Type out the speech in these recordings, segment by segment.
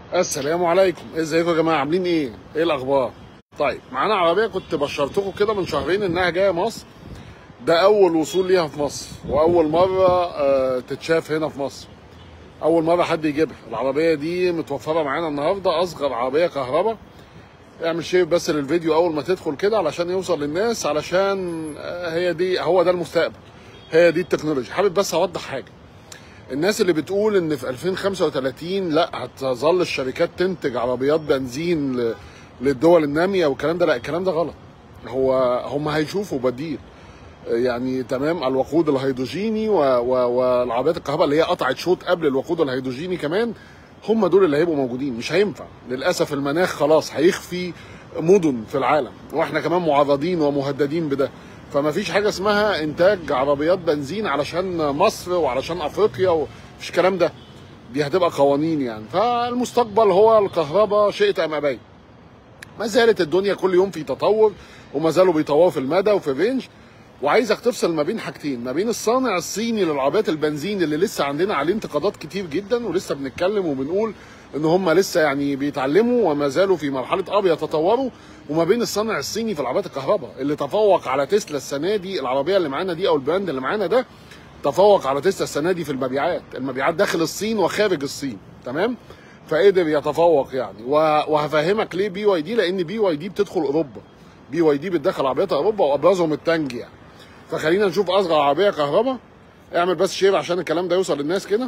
السلام عليكم ازيكم يا جماعه عاملين ايه ايه الاخبار طيب معانا عربيه كنت بشرتكم كده من شهرين انها جايه مصر ده اول وصول ليها في مصر واول مره آه تتشاف هنا في مصر اول مره حد يجيبها العربيه دي متوفره معانا النهارده اصغر عربيه كهرباء اعمل شير بس للفيديو اول ما تدخل كده علشان يوصل للناس علشان آه، هي دي هو ده المستقبل هي دي التكنولوجيا حابب بس اوضح حاجه الناس اللي بتقول ان في 2035 لا هتظل الشركات تنتج عربيات بنزين ل- للدول الناميه والكلام ده لا الكلام ده غلط هو هم هيشوفوا بديل يعني تمام الوقود الهيدروجيني و- و- والعربيات الكهرباء اللي هي قطعت شوط قبل الوقود الهيدروجيني كمان هم دول اللي هيبقوا موجودين مش هينفع للاسف المناخ خلاص هيخفي مدن في العالم واحنا كمان معرضين ومهددين بده فما فيش حاجه اسمها انتاج عربيات بنزين علشان مصر وعلشان افريقيا ومفيش الكلام ده دي هتبقى قوانين يعني فالمستقبل هو الكهرباء شئت ام ابيت ما زالت الدنيا كل يوم في تطور وما زالوا بيطوروا في المدى وفي الرينج وعايزك تفصل ما بين حاجتين ما بين الصانع الصيني للعربيات البنزين اللي لسه عندنا عليه انتقادات كتير جدا ولسه بنتكلم وبنقول ان هم لسه يعني بيتعلموا وما زالوا في مرحله اه بيتطوروا وما بين الصانع الصيني في العربيات الكهرباء اللي تفوق على تسلا السنه دي العربيه اللي معانا دي او البراند اللي معانا ده تفوق على تسلا السنه دي في المبيعات المبيعات داخل الصين وخارج الصين تمام فقدر يتفوق يعني و- وهفهمك ليه بي واي دي لان بي واي دي بتدخل اوروبا بي واي دي بتدخل عربيات اوروبا وابرزهم التانج يعني فخلينا نشوف اصغر عربيه كهرباء اعمل بس شير عشان الكلام ده يوصل للناس كده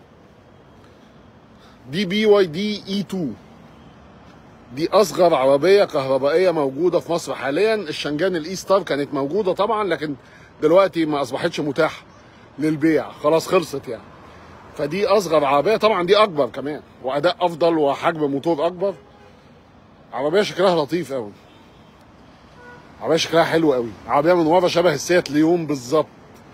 دي بي واي دي اي 2 دي اصغر عربيه كهربائيه موجوده في مصر حاليا الشنجان الاي ستار كانت موجوده طبعا لكن دلوقتي ما اصبحتش متاحه للبيع خلاص خلصت يعني فدي اصغر عربيه طبعا دي اكبر كمان واداء افضل وحجم موتور اكبر عربيه شكلها لطيف قوي عربيه شكلها حلو قوي عربيه من ورا شبه السيات ليون بالظبط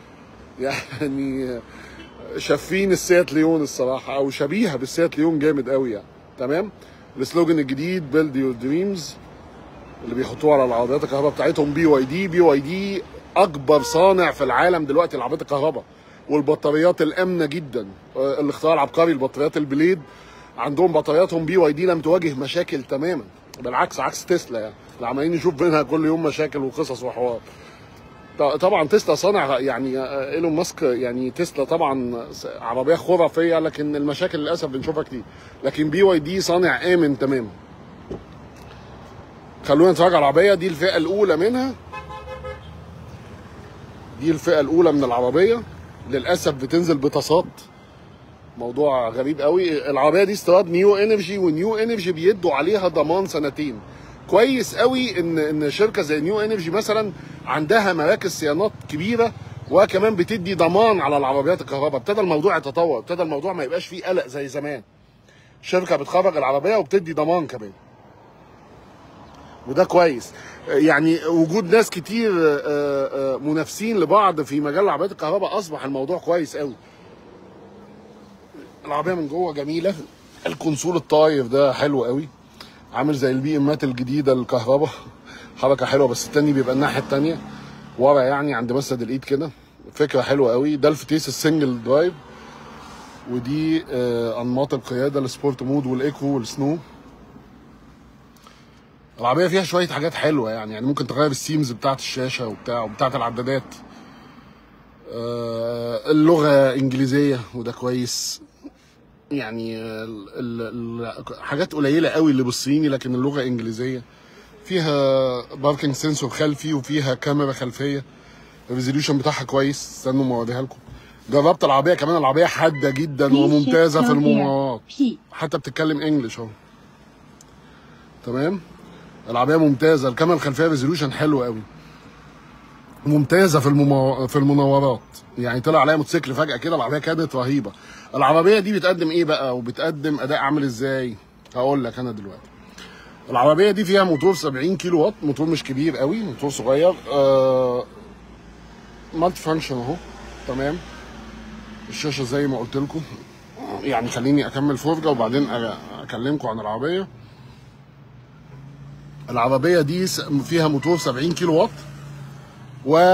يعني شافين السيات ليون الصراحه او شبيهه بالسيات ليون جامد قوي يعني تمام السلوجن الجديد بيلد يور دريمز اللي بيحطوه على العربيات الكهرباء بتاعتهم بي واي دي بي واي دي اكبر صانع في العالم دلوقتي العربيات الكهرباء والبطاريات الامنه جدا آه، الاختراع العبقري البطاريات البليد عندهم بطارياتهم بي واي دي لم تواجه مشاكل تماما بالعكس عكس تسلا يعني اللي عمالين نشوف منها كل يوم مشاكل وقصص وحوار ط- طبعا تسلا صانع يعني آه، ايلون ماسك يعني تسلا طبعا س- عربيه خرافيه لكن المشاكل للاسف بنشوفها كتير لكن بي واي دي صانع امن تماما خلونا نتفرج على العربيه دي الفئه الاولى منها دي الفئه الاولى من العربيه للاسف بتنزل بتصات موضوع غريب قوي العربيه دي استيراد نيو انرجي ونيو انرجي بيدوا عليها ضمان سنتين كويس قوي ان ان شركه زي نيو انرجي مثلا عندها مراكز صيانات كبيره وكمان بتدي ضمان على العربيات الكهرباء ابتدى الموضوع يتطور ابتدى الموضوع ما يبقاش فيه قلق زي زمان شركه بتخرج العربيه وبتدي ضمان كمان وده كويس يعني وجود ناس كتير آه، آه، منافسين لبعض في مجال العربيات الكهرباء اصبح الموضوع كويس قوي العربيه من جوه جميله الكونسول الطاير ده حلو قوي عامل زي البي امات الجديده الكهرباء حركه حلوه بس التاني بيبقى الناحيه التانيه ورا يعني عند مسند الايد كده فكره حلوه قوي ده الفتيس السنجل درايف ودي آه، انماط القياده السبورت مود والايكو والسنو العربيه فيها شويه حاجات حلوه يعني يعني ممكن تغير السيمز بتاعت الشاشه وبتاع وبتاعت العدادات آه، اللغه انجليزيه وده كويس يعني ال- ال- ال- حاجات قليله قوي اللي بالصيني لكن اللغه انجليزيه فيها باركنج سنسور خلفي وفيها كاميرا خلفيه الريزوليوشن بتاعها كويس استنوا ما اوريها لكم جربت العربيه كمان العربيه حاده جدا وممتازه في الممرات P. حتى بتتكلم انجلش اهو تمام العربيه ممتازه الكاميرا الخلفيه ريزوليوشن حلو قوي ممتازه في الممو... في المناورات يعني طلع عليها موتوسيكل فجاه كده العربيه كانت رهيبه العربيه دي بتقدم ايه بقى وبتقدم اداء عامل ازاي هقول لك انا دلوقتي العربيه دي فيها موتور 70 كيلو وات موتور مش كبير قوي موتور صغير آه... مالتي فانكشن اهو تمام الشاشه زي ما قلت لكم يعني خليني اكمل فرجه وبعدين أ- اكلمكم عن العربيه العربيه دي س- فيها موتور 70 كيلو وات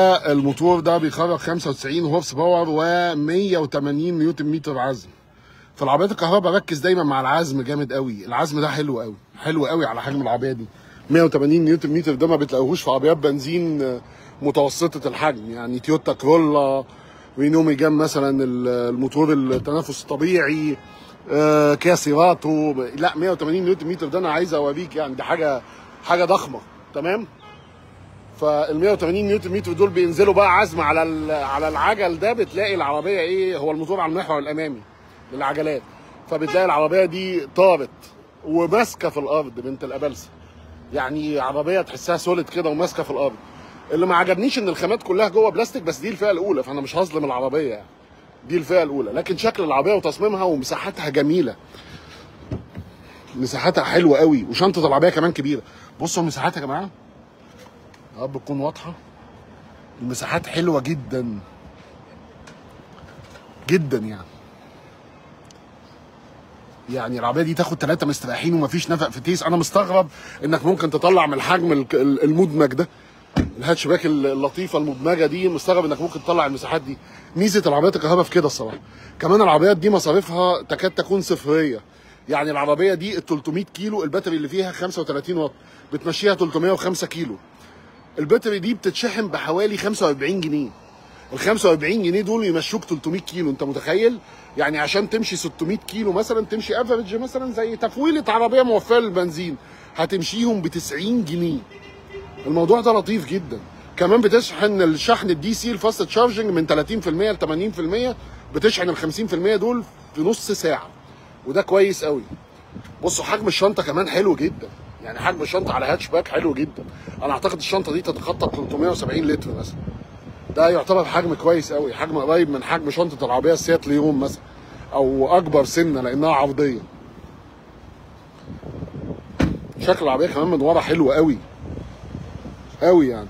والموتور ده بيخرج 95 هورس باور و180 نيوتن متر عزم في العربيات الكهرباء بركز دايما مع العزم جامد قوي العزم ده حلو قوي حلو قوي على حجم العربيه دي 180 نيوتن متر ده ما بتلاقوهوش في عربيات بنزين آه، متوسطه الحجم يعني تويوتا كرولا رينو ميجان مثلا ال- الموتور التنفس الطبيعي آه، كيا سيراتو لا 180 نيوتن متر ده انا عايز اوريك يعني دي حاجه حاجه ضخمه تمام فال 180 نيوتن متر دول بينزلوا بقى عزم على ال- على العجل ده بتلاقي العربيه ايه هو الموتور على المحور الامامي للعجلات فبتلاقي العربيه دي طارت وماسكه في الارض بنت الابلسه يعني عربيه تحسها سوليد كده وماسكه في الارض اللي ما عجبنيش ان الخامات كلها جوه بلاستيك بس دي الفئه الاولى فانا مش هظلم العربيه يعني دي الفئه الاولى لكن شكل العربيه وتصميمها ومساحتها جميله مساحتها حلوه قوي وشنطه العربيه كمان كبيره بصوا المساحات يا جماعه يا رب تكون واضحه المساحات حلوه جدا جدا يعني يعني العربيه دي تاخد ثلاثه مستريحين ومفيش نفق في تيس انا مستغرب انك ممكن تطلع من الحجم الك- ال- المدمج ده الهاتشباك اللطيفه المدمجه دي مستغرب انك ممكن تطلع المساحات دي ميزه العربيات الكهرباء في كده الصراحه كمان العربيات دي مصاريفها تكاد تكون صفريه يعني العربيه دي ال 300 كيلو الباتري اللي فيها 35 واط بتمشيها 305 كيلو الباتري دي بتتشحن بحوالي 45 جنيه ال 45 جنيه دول يمشوك 300 كيلو انت متخيل يعني عشان تمشي 600 كيلو مثلا تمشي افريج مثلا زي تفويله عربيه موفره للبنزين هتمشيهم ب 90 جنيه الموضوع ده لطيف جدا كمان بتشحن الشحن الدي سي الفاست تشارجنج من 30% ل 80% بتشحن ال 50% دول في نص ساعه وده كويس قوي بصوا حجم الشنطه كمان حلو جدا يعني حجم الشنطه على هاتش باك حلو جدا انا اعتقد الشنطه دي تتخطى 370 لتر مثلا ده يعتبر حجم كويس قوي حجم قريب من حجم شنطه العربيه السيات ليون مثلا او اكبر سنه لانها عرضيه شكل العربيه كمان من ورا حلو قوي قوي يعني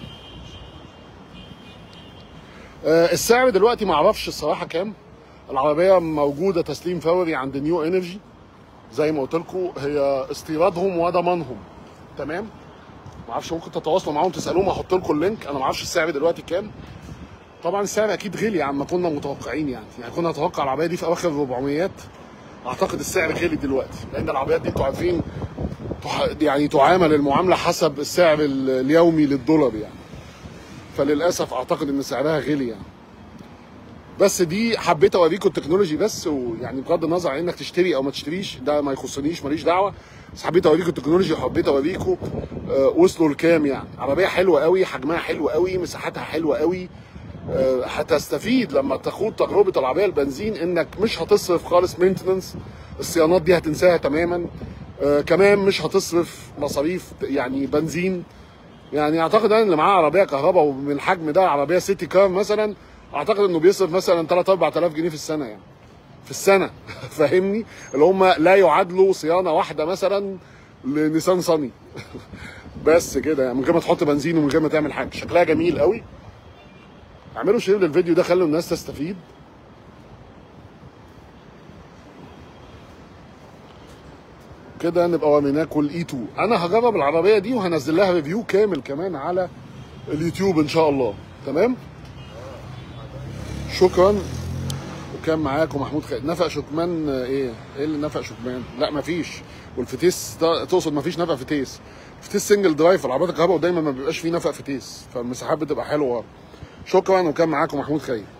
آه، السعر دلوقتي ما اعرفش الصراحه كام العربيه موجوده تسليم فوري عند نيو انرجي زي ما قلت لكم هي استيرادهم وضمانهم تمام ما اعرفش ممكن تتواصلوا معاهم تسالوهم هحط لكم اللينك انا ما اعرفش السعر دلوقتي كام طبعا السعر اكيد غلي عما كنا متوقعين يعني يعني كنا نتوقع العربيه دي في اواخر الربعميات اعتقد السعر غلي دلوقتي لان العربيات دي انتوا عارفين تح- يعني تعامل المعامله حسب السعر ال- اليومي للدولار يعني فللاسف اعتقد ان سعرها غلي يعني بس دي حبيت اوريكم التكنولوجي بس ويعني بغض النظر عن انك تشتري او ما تشتريش ده ما يخصنيش ماليش دعوه بس حبيت اوريكم التكنولوجي وحبيت اوريكم آه، وصلوا لكام يعني عربيه حلوه قوي حجمها حلو قوي مساحتها حلوه قوي آه، هتستفيد لما تخوض تجربه العربيه البنزين انك مش هتصرف خالص مينتننس الصيانات دي هتنساها تماما آه، كمان مش هتصرف مصاريف يعني بنزين يعني اعتقد انا اللي معاه عربيه كهرباء ومن الحجم ده عربيه سيتي كار مثلا اعتقد انه بيصرف مثلا 3 4000 جنيه في السنه يعني في السنه فاهمني اللي هم لا يعادلوا صيانه واحده مثلا لنيسان صني بس كده يعني من غير ما تحط بنزين ومن غير ما تعمل حاجه شكلها جميل قوي اعملوا شير للفيديو ده خلوا الناس تستفيد كده نبقى وريناكم الاي 2 انا هجرب العربيه دي وهنزل لها ريفيو كامل كمان على اليوتيوب ان شاء الله تمام شكرا وكان معاكم محمود خالد نفق شكمان آه، ايه ايه اللي نفق شكمان لا مفيش والفتيس ده تقصد مفيش نفق فتيس فتيس سنجل درايف العربيات الكهرباء دايما ما بيبقاش فيه نفق فتيس فالمساحات بتبقى حلوه شكرا وكان معاكم محمود خالد